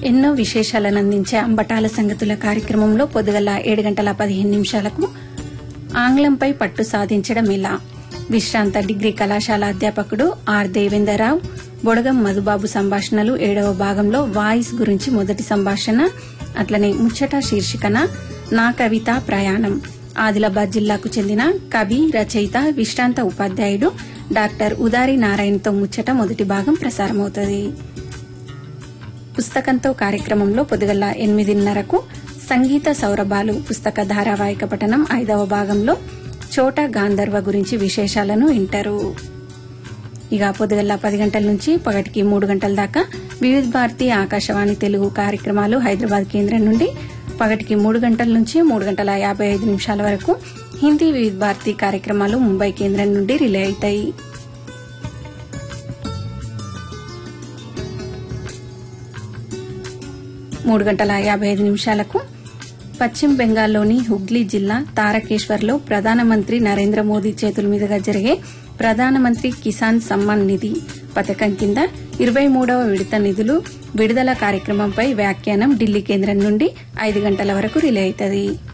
ఎన్నో విశేషాలను అందించే అంబటాల సంగతుల కార్యక్రమంలో పొద్దుగల ఏడు గంటల పదిహేను నిమిషాలకు ఆంగ్లంపై పట్టు సాధించడం ఎలా విశ్రాంత డిగ్రీ కళాశాల అధ్యాపకుడు ఆర్ దేవేందర్రావు బొడగం మధుబాబు సంభాషణలు ఏడవ భాగంలో వాయిస్ గురించి మొదటి సంభాషణ అట్లనే ముచ్చట శీర్షికన నా కవిత ప్రయాణం ఆదిలాబాద్ జిల్లాకు చెందిన కవి రచయిత విశ్రాంత ఉపాధ్యాయుడు డాక్టర్ ఉదారి నారాయణతో ముచ్చట మొదటి భాగం ప్రసారమవుతుంది పుస్తకంతో కార్యక్రమంలో పొద్దుగల ఎనిమిదిన్నరకు సంగీత సౌరభాలు పుస్తక ధారావాహిక పఠనం ఐదవ భాగంలో చోట గాంధర్వ గురించి విశేషాలను వింటారు ఇక పొద్దుగల పది గంటల నుంచి పగటికి మూడు గంటల దాకా వివిధ భారతి ఆకాశవాణి తెలుగు కార్యక్రమాలు హైదరాబాద్ కేంద్రం నుండి పగటికి మూడు గంటల నుంచి మూడు గంటల యాభై ఐదు నిమిషాల వరకు హిందీ వివిధ భారతి కార్యక్రమాలు ముంబై కేంద్రం నుండి రిలే అవుతాయి మూడు గంటల యాభై ఐదు నిమిషాలకు పశ్చిమ బెంగాల్లోని హుగ్లీ జిల్లా తారకేశ్వర్లో ప్రధానమంత్రి నరేంద్ర మోదీ చేతుల మీదుగా జరిగే ప్రధానమంత్రి కిసాన్ సమ్మాన్ నిధి పథకం కింద ఇరవై మూడవ విడత నిధులు విడుదల కార్యక్రమంపై వ్యాఖ్యానం ఢిల్లీ కేంద్రం నుండి ఐదు గంటల వరకు రిలే అవుతుంది